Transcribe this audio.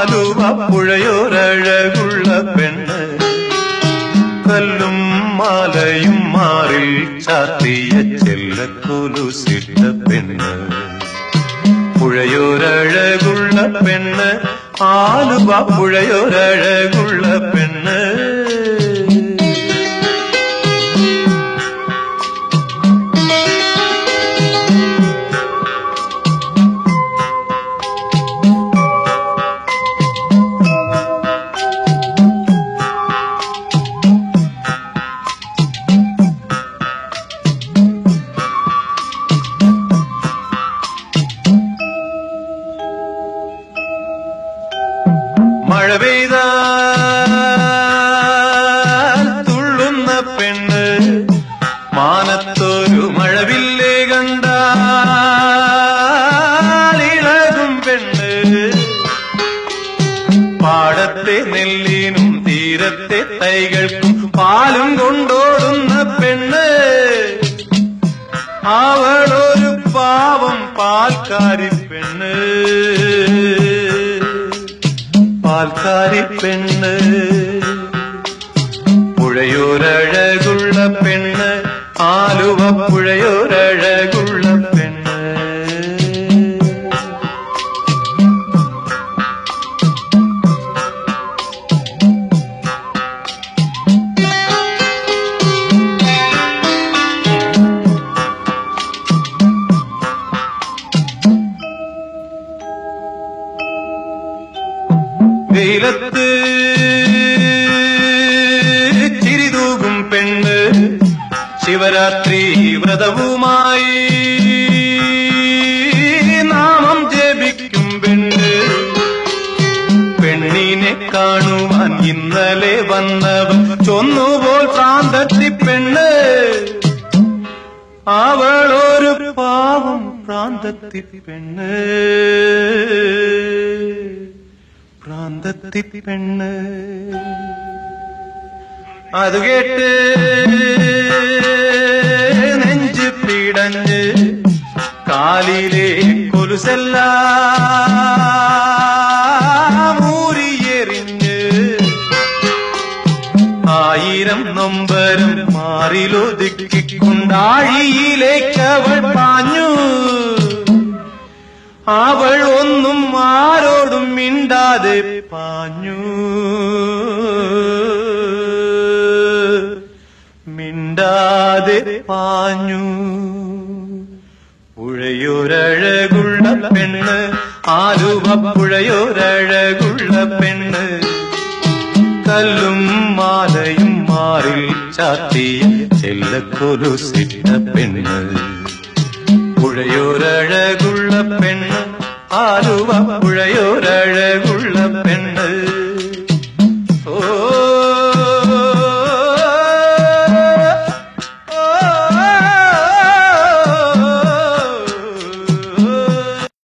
ആലുവ പുഴയോരഴകുള്ള പെണ്ണ് കല്ലും മാലയും മാറിൽ ചാത്തിയ ചെല്ലക്കൊലുസിട്ട പെണ്ണ് പുഴയോരഴകുള്ള പെണ്ണ് ആലുവ പുഴയോരഴകുള്ള പെണ്ണ് മഴ പെയ്ത തുള്ളുന്ന പെണ്ണ് മാനത്തൊരു മഴവില്ലേ കണ്ടാലിളകും പെണ്ണ് പാടത്തെ നെല്ലിനും തീരത്തെ തൈകൾക്കും പാലും കൊണ്ടോടുന്ന പെണ്ണ് അവളൊരു പാവം പാൽക്കാരി പെണ്ണ് പാൽക്കാരി പെണ്ണ് പുഴയോരഴകുള്ള പെണ്ണ് ആലുവ പുഴയോരഴകുള്ള പെണ്ണ് വെയിലത്ത് ചിരിതൂകും പെണ്ണ് ശിവരാത്രി വ്രതവുമായി നാമം ജപിക്കും പെണ്ണ് പെണ്ണിനെ കാണുവാൻ ഇന്നലെ വന്നവൻ ചൊന്നുപോൽ പ്രാന്തത്തി പെണ്ണ് അവളൊരു പാവം പ്രാന്തത്തി പെണ്ണ് പ്രാന്തത്തി പെണ്ണ് അത് കേട്ട് നെഞ്ച് പിടഞ്ഞ് കാലിലെ കൊലുസെല്ലാം ഊരിയെറിഞ്ഞ് ആയിരം നൊമ്പരം മാറിലൊതുക്കിക്കൊണ്ടാഴിയിലേക്ക് അവൾ പാഞ്ഞു അവൾ ഒന്നും ആരോടും മിണ്ടാതെ പാഞ്ഞു മിണ്ടാതെ പാഞ്ഞു പുഴയൊരഴകുള്ള പെണ്ണ് ആലുവ പുഴയൊരഴകുള്ള പെണ്ണ് കല്ലും മാലയും മാറിൽ ചാത്തിയ ചെല്ലക്കൊലുസിട്ട പെണ്ണ് പുഴയോരഴകുള്ള പെണ്ണ് ആലുവ പുഴയോരഴകുള്ള